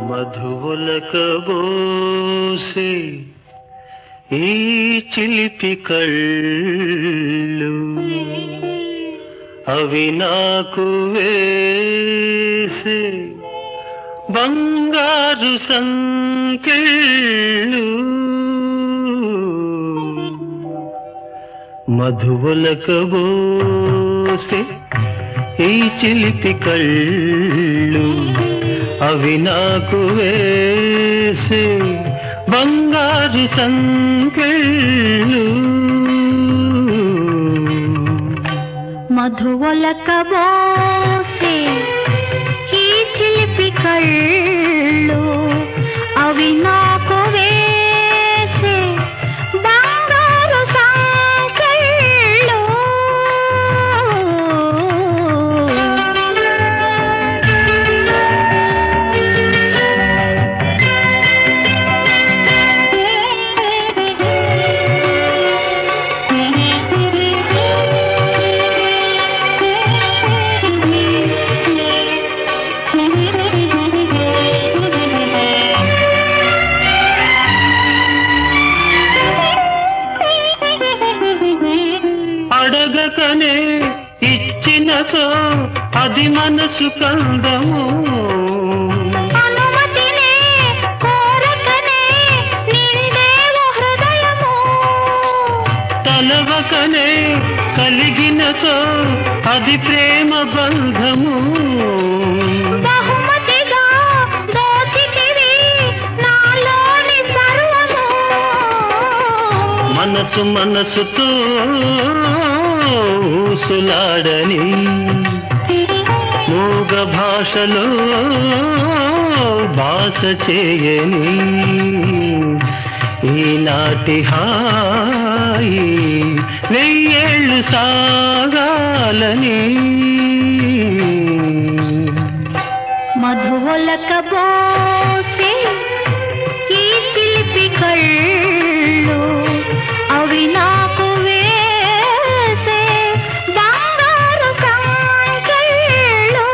మధువులకబోసే ఈ చిలిపి కళ్ళు అవి నాకు వేసే బంగారు సంకెళ్ళు మధువులకబోసే ఈ చిలిపి కళ్ళు అవి నాకు వేసే బంగారు సంకెళ్ళు మధువలకబోసే ఈ చిలిపి కళ్ళు అవి నాకు వేసే బంగారు సంకెళ్ళు అడగకనే ఇచ్చినతో అది మనసు కందము అనుమతినే కోరకనే నిండేవు హృదయము తలవకనే కలిగినతో అది ప్రేమ బంధము బహుమతిగా దోచితివి నాలోని సర్వము మనసు మనసుతో ఊసులాడని మూగ భాషలో భాష చేయని ఈనాటి హాయి వెయ్యేళ్ళు సాగాలని మధువలకబోసే ఈ చిలిపి కళ్ళు అవి నాకు వేసే బంగారు సంకెళ్ళు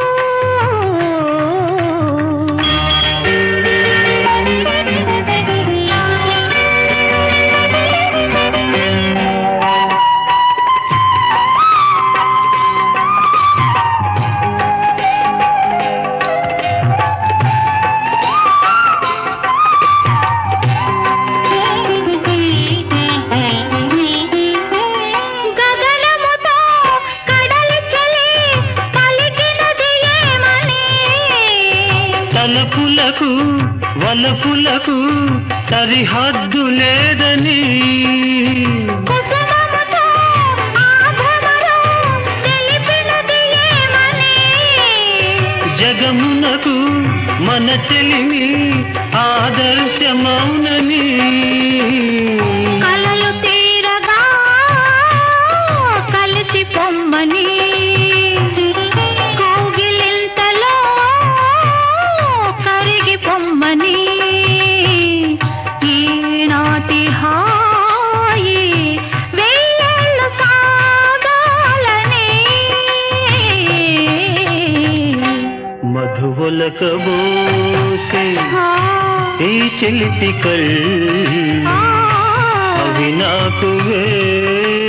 గగనముతో కడలి చలి పలికినది ఏమని తలపులకు వలపులకు సరిహద్దు లేదని కుసుమముతో ఆ భ్రమలో తెలిపినది ఏమని జగమునకు మన చెలిమి ఆదర్శమౌనని కలలు తీరగా కలిసి పొమ్మని కౌగిలింతలో కరిగి పొమ్మని ఈనాటి హాయి వెయ్యేళ్ళు సాగాలని మధువులకబోసే ఈ చిలిపి కళ్ళు ఆ, అవి నాకు వే